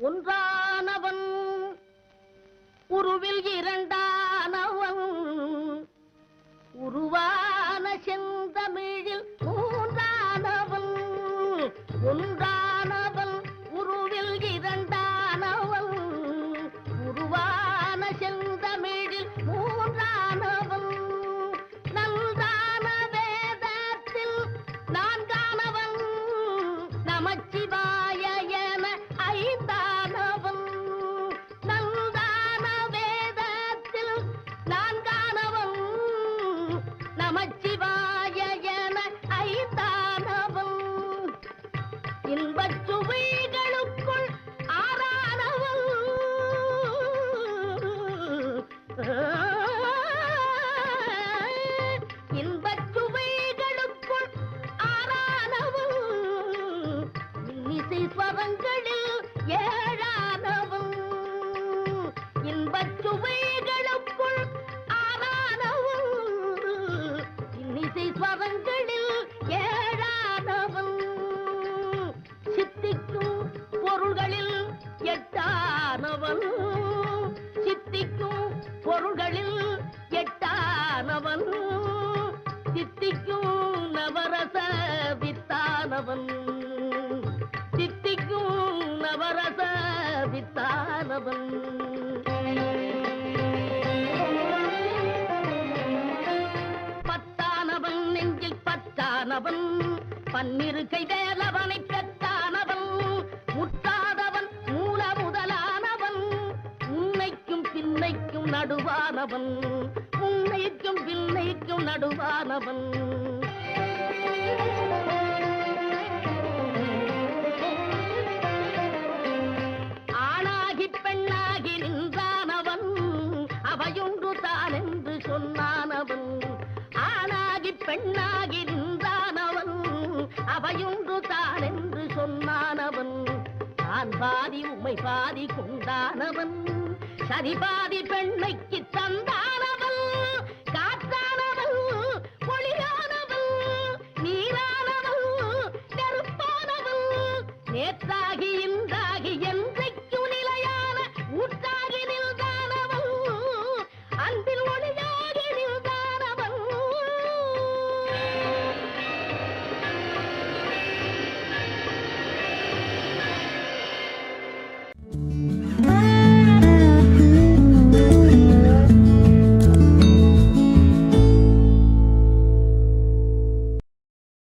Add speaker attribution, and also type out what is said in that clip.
Speaker 1: ஒன்றானவன் உருவில் இரண்டானவன் உருவான செந்தமிழில் மூன்றானவன் ஒன்றானவன் உருவில் இரண்டானவன் உருவான செந்தமிழில் மூன்றானவன் நன்றான வேதத்தில் நான்கானவன் நமச்சிவாய என ஐந்தானவன் நன்றான வேதத்தில் நான்கானவன் நமச்சிவாய என ஐந்தானவன் இன்பச் சுவைகளுக்குள் ஆறானவன் இன்பச் சுவைகளுக்குள் ஆறானவன் இன்னிசை ஸ்வரங்களில் ஏழானவன் இன்பச் சுவைகளுக்குள் ஆறானவன் இன்னிசை ஸ்வரங்களில் ஏழானவன் சித்திக்கும் பொருள்களில் எட்டானவன் சித்திக்கும் பொருள்களில் எட்டானவன் சித்திக்கும் நவரச வித்தானவன் சித்திக்கும் நவரச வித்தானவன் பத்தானவன் நெஞ்சில் பத்தானவன் பன்னிரு கை வேலவனை பெற்றானவன் முற்றாதவன் மூல முதலானவன் உன்னைக்கும் பின்னைக்கும் நடுவானவன் உன்னைக்கும் பின்னைக்கும் நடுவானவன் ஆணாகி பெண்ணாகி நின்றானவன் அவையொன்று தான் என்று சொன்னானவன் ஆணாகி பெண்ணாகி நின்றானவன் அவையொன்று தான் என்று சொன்னானவன் தான் பாதி உமை பாதி கொண்டானவன் சரி பாதி பெண்மைக்கு தந்தானவன் காற்றானவன் ஒளியானவன் நீரானவன் நெருப்பானவன் நேற்றாகி